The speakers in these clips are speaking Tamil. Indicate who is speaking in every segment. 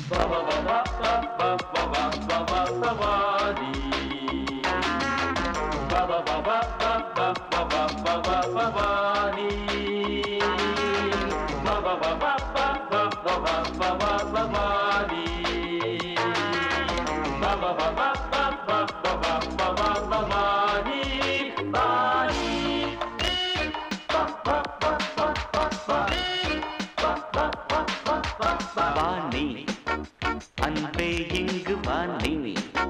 Speaker 1: வாணி அன்பே இங்கு வாணி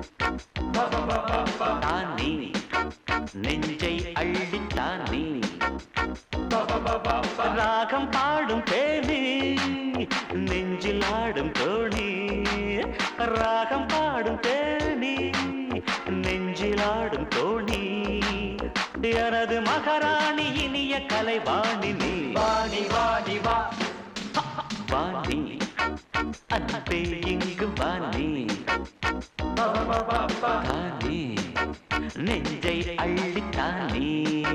Speaker 1: தானி நெஞ்சை அள்ளித்தானி ராகம் பாடும் தேனி நெஞ்சில் ஆடும் தோணி ராகம் பாடும் தேனி நெஞ்சில் ஆடும் தோணி எனது மகாராணி இனிய கலைவாணி நீ
Speaker 2: வாணி வாணி வா
Speaker 1: வாணி அன்பே இங்கு வாணி தானே நெஞ்சை அள்ளித்தானே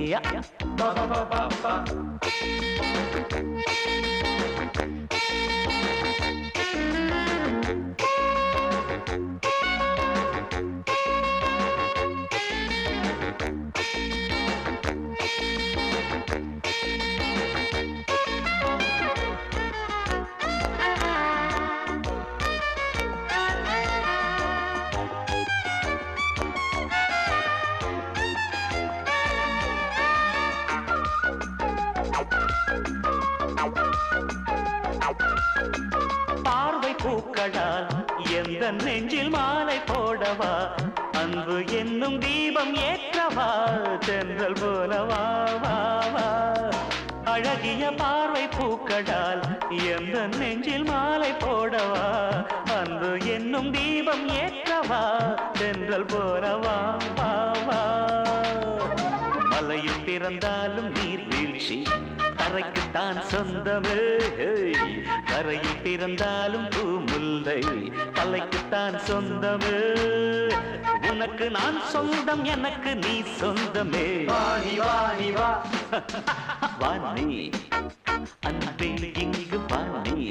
Speaker 1: பார்வை பூக்களால் எந்த நெஞ்சில் மாலை போடவா அன்பு என்னும் தீபம் ஏற்றவா தென்றல் போலவா வா வா அழகிய பார்வை பூக்களால் எந்த நெஞ்சில் மாலை போடவா அன்பு என்னும் தீபம் ஏற்றவா தென்றல் போலவா வா வா மலையில் பிறந்தாலும் நீர் வீழ்ச்சி தரைக்குத்தான் சொந்தமே கரையில் பிறந்தாலும் பூமுல்லை தலைக்குத்தான் சொந்தமே உனக்கு நான் சொந்தம் எனக்கு நீ சொந்தமே
Speaker 2: வாணி வாணி வா
Speaker 1: வாணி அன்பே இங்கு வாணி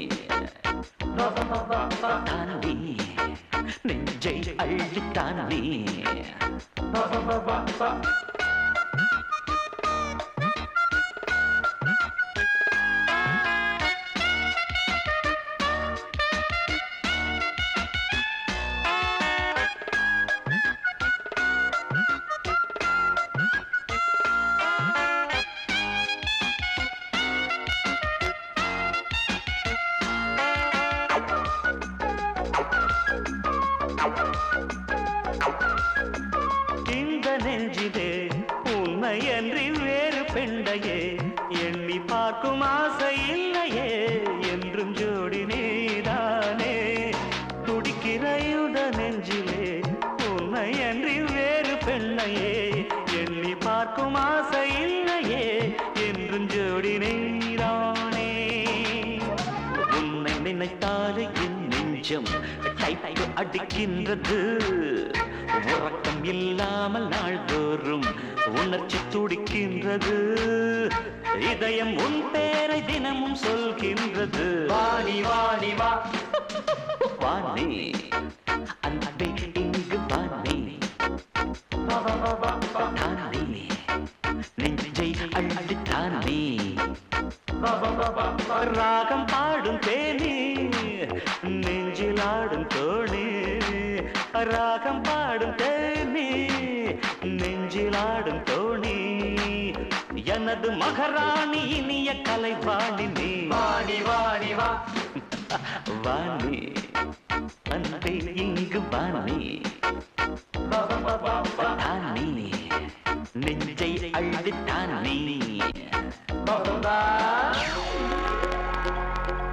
Speaker 1: தாண்டி நெஞ்சை அள்ளி தாண்டி இந்த நெஞ்சிலே உண்மை என்று வேறு பெண்டையே எண்ணி பார்க்கும் ஆசை இல்லையே என்றும் ஜோடி நீதானே துடிக்கிற யுத நெஞ்சிலே உண்மை என்று வேறு பெண்ணையே எண்ணி பார்க்கும் ஆசை இல்லையே என்றும் ஜோடி நீதானே உன்னை நினைத்தாலே என் நெஞ்சம் டைப்பு அடிக்கின்றது உறக்கம் இல்லாமல் நாள்தோறும் உணர்ச்சி துடிக்கின்றது இதயம் உன் பேரை தினமும் சொல்கின்றது
Speaker 2: வாணி வாணி வா
Speaker 1: வாணி அன்பே இங்கு வாணி தானே நெஞ்சை அள்ளி தானே ராகம் பாடும் தேனி நெஞ்சில் ஆடும் தோணி ராகம் பாடும் தேனி நெஞ்சில் ஆடும் தோணி எனது மகராணி இனிய கலைவாணி நீ
Speaker 2: வாணி வாணி வா
Speaker 1: வாணி அன்பே இங்கு வாணி தானே நெஞ்சை அள்ளி தானே
Speaker 2: பா